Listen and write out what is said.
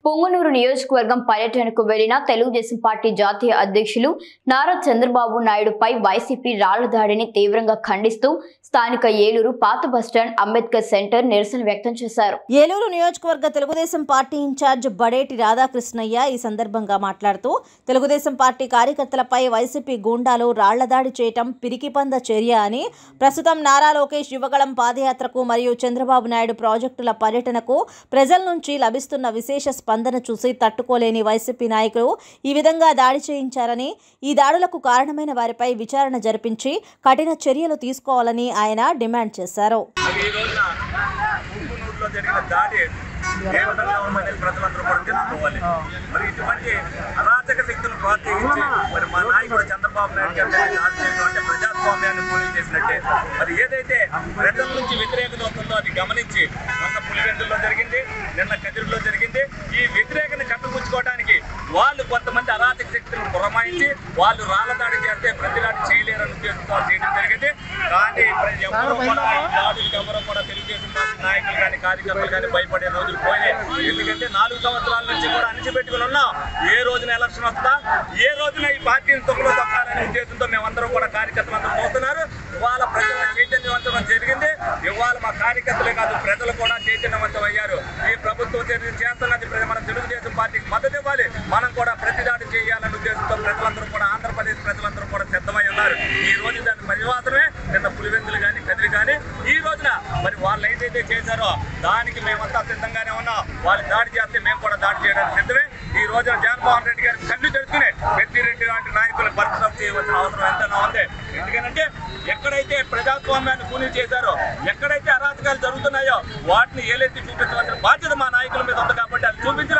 పొంగునూరు నియోజకవర్గం పర్యటనకు వెళ్లిన తెలుగుదేశం పార్టీ జాతీయ అధ్యక్షులు నారా చంద్రబాబు నాయుడుపై వైసీపీ రాళ్ల దాడిని తీవ్రంగా ఖండిస్తూ స్థానిక ఏలూరు పాత బస్టాండ్ అంబేద్కర్ సెంటర్ నిరసన వ్యక్తం చేశారు ఏలూరు నియోజకవర్గ తెలుగుదేశం పార్టీ ఇన్ఛార్జ్ బడేటి రాధాకృష్ణయ్య ఈ సందర్భంగా మాట్లాడుతూ తెలుగుదేశం పార్టీ కార్యకర్తలపై వైసీపీ గూండాలు రాళ్లదాడి చేయటం పిరికిపంద చర్య అని ప్రస్తుతం నారా లోకేష్ యువగళం పాదయాత్రకు మరియు చంద్రబాబు నాయుడు ప్రాజెక్టుల పర్యటనకు ప్రజల నుంచి లభిస్తున్న విశేష స్పందన చూసి తట్టుకోలేని వైసీపీ నాయకులు ఈ విధంగా దాడి చేయించారని ఈ దాడులకు కారణమైన వారిపై విచారణ జరిపించి కఠిన చర్యలు తీసుకోవాలని ఆయన డిమాండ్ చేశారు మరి ఈ రోజున కుంకునూరులో జరిగిన దాడి ఏ విధంగా ఉందనేది ప్రజలందరూ కూడా తెలుసుకోవాలి మరి ఇటువంటి అరాచక శక్తులను ప్రోత్సహించి మరి మా నాయకుడు చంద్రబాబు నాయుడు గారు దాడి చేయడం అంటే ప్రజాస్వామ్యాన్ని కూలీ చేసినట్టే మరి ఏదైతే ప్రజల నుంచి వ్యతిరేకత వస్తుందో అది గమనించి మొన్న పులివెందుల్లో జరిగింది నిన్న కదిరిలో జరిగింది ఈ వ్యతిరేకతను కట్టుపుచ్చుకోవడానికి వాళ్ళు కొంతమంది అరాచక శక్తులను పురమాయించి వాళ్ళు రాళ్ల దాడి చేస్తే ప్రతిదాడి చేయలేరని ఉద్దేశంతో చేయడం జరిగింది కానీ ఇప్పుడు ఎవరు కూడా ఈ దాడులకు ఎవరు కూడా తెలుగుదేశం పార్టీ నాయకులు కానీ కార్యకర్తలు కానీ భయపడే రోజులు పోయాయి ఎందుకంటే నాలుగు సంవత్సరాల నుంచి కూడా అణిచిపెట్టుకుని ఉన్నాం ఏ రోజున ఎలక్షన్ వస్తా ఏ రోజున ఈ పార్టీని తొక్కులో తొక్కాలనే ఉద్దేశంతో మేమందరం కూడా కార్యకర్తలు అందరూ పోతున్నారు ఇవాళ ప్రజల చైతన్యవంతం జరిగింది ఇవాళ మా కార్యకర్తలే కాదు ప్రజలు కూడా చైతన్యవంతం అయ్యారు ఈ ప్రభుత్వం చర్య చేస్తున్నది ప్రజ- మన తెలుగుదేశం పార్టీకి మద్దతు ఇవ్వాలి మనం కూడా ప్రతిదాడి చేయాలనే ఉద్దేశంతో ప్రజలందరూ కూడా ఆంధ్రప్రదేశ్ ప్రజలందరూ కూడా సిద్ధమై ఉన్నారు ఈ రోజు దాని పరివాసమే నిన్న పులివెందులు కానీ కదిరి కానీ ఈ రోజున మరి వాళ్ళు ఏదైతే చేశారో దానికి మేమంతా సిద్ధంగానే ఉన్నాం వాళ్ళు దాడి చేస్తే మేము కూడా దాడి చేయడానికి సిద్ధమే ఈ రోజున జగన్మోహన్ రెడ్డి గారి కళ్ళు తెలుసుకునే పెద్దిరెడ్డి లాంటి నాయకులు పరిశ్రమ చేయవలసిన అవసరం ఎంతైనా ఉంది ఎందుకంటే ఎక్కడైతే ప్రజాస్వామ్యాన్ని కూలీ చేశారో ఎక్కడైతే అరాచకాలు జరుగుతున్నాయో వాటిని ఏలెత్తి చూపించవలసిన బాధ్యత మా నాయకుల మీద ఉంది కాబట్టి అది చూపించిన